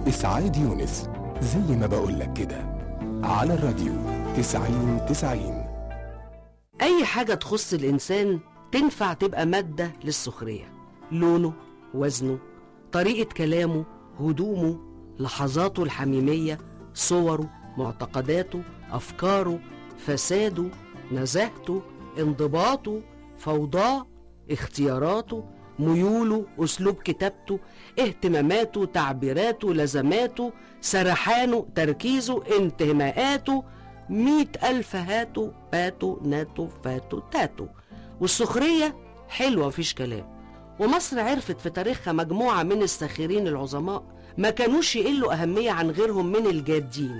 إسعاد يونس زي ما بقولك كده على الراديو تسعين تسعين أي حاجة تخص الإنسان تنفع تبقى مادة للسخرية لونه وزنه طريقة كلامه هدومه لحظاته الحميمية صوره معتقداته أفكاره فساده نزاهته انضباطه فوضاه اختياراته ميوله أسلوب كتابته اهتماماته تعبيراته لزماته سرحانه تركيزه انتماءاته مئة ألف هاتوا باتوا ناتوا فاتوا تاتوا والسخرية حلوة مفيش كلام ومصر عرفت في تاريخها مجموعة من الساخرين العظماء ما كانوش يقلوا أهمية عن غيرهم من الجادين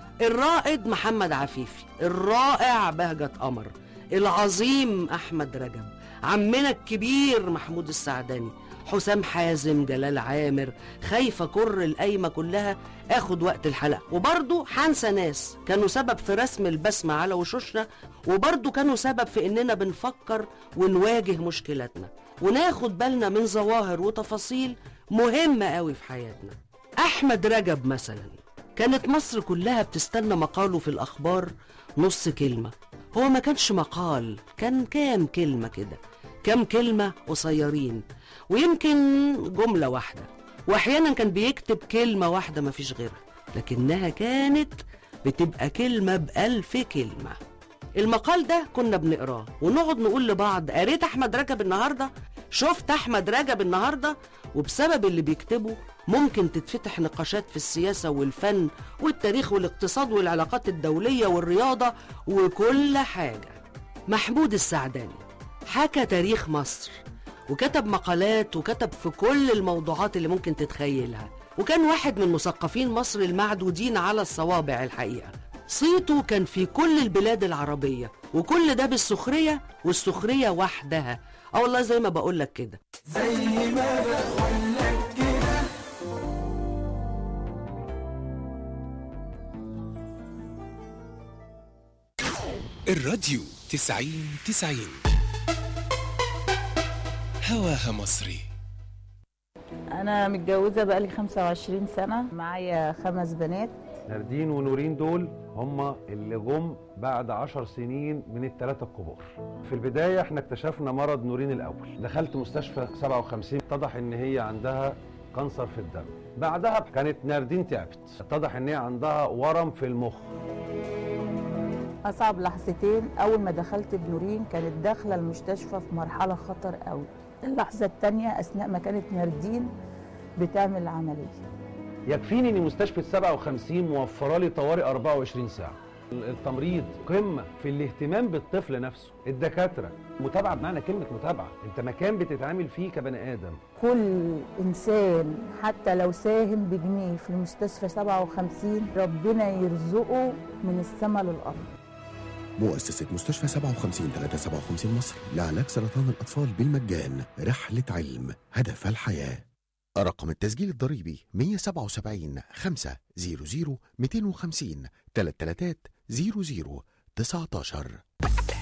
الرائد محمد عفيفي الرائع بهجة قمر العظيم أحمد رجب عمنا الكبير محمود السعداني حسام حازم جلال عامر خايفة كر القايمة كلها اخد وقت الحلقة وبرضو حنسى ناس كانوا سبب في رسم البسمة على وشوشنا وبرضو كانوا سبب في اننا بنفكر ونواجه مشكلاتنا وناخد بالنا من ظواهر وتفاصيل مهمة قوي في حياتنا احمد رجب مثلا كانت مصر كلها بتستنى مقاله في الاخبار نص كلمة هو ما كانش مقال كان كام كلمة كده كام كلمة قصيرين ويمكن جملة واحدة وأحيانا كان بيكتب كلمة واحدة مفيش غيرها لكنها كانت بتبقى كلمة بألف كلمة المقال ده كنا بنقراه ونقعد نقول لبعض قريت أحمد رجب النهاردة شفت أحمد رجب النهاردة وبسبب اللي بيكتبه ممكن تتفتح نقاشات في السياسة والفن والتاريخ والاقتصاد والعلاقات الدولية والرياضة وكل حاجة محمود السعداني حكى تاريخ مصر وكتب مقالات وكتب في كل الموضوعات اللي ممكن تتخيلها وكان واحد من مثقفين مصر المعدودين على الصوابع الحقيقة صيته كان في كل البلاد العربية وكل ده بالسخرية والسخرية وحدها اه والله زي ما بقولك كده الراديو تسعين تسعين هواها مصري أنا متجوزة بقالي 25 سنة معايا خمس بنات ناردين ونورين دول هم اللي جم بعد عشر سنين من الثلاثة الكبار في البداية احنا اكتشفنا مرض نورين الأول دخلت مستشفى 57 اتضح ان هي عندها كانسر في الدم بعدها كانت ناردين تعبت اتضح ان هي عندها ورم في المخ أصعب لحظتين أول ما دخلت بنورين كانت داخلة المستشفى في مرحلة خطر قوي اللحظة التانية أثناء ما كانت ناردين بتعمل العملية يكفيني ان مستشفى 57 موفره لي طوارئ 24 ساعه التمريض قمه في الاهتمام بالطفل نفسه الدكاتره متابعه بمعنى كلمه متابعه انت مكان بتتعامل فيه كبني ادم كل إنسان حتى لو ساهم بجنيه في المستشفى 57 ربنا يرزقه من السماء للأرض مؤسسة مستشفى 57 357 مصر لعلاج سرطان الأطفال بالمجان رحلة علم هدف الحياة رقم التسجيل الضريبي 177 500 250 333 00 19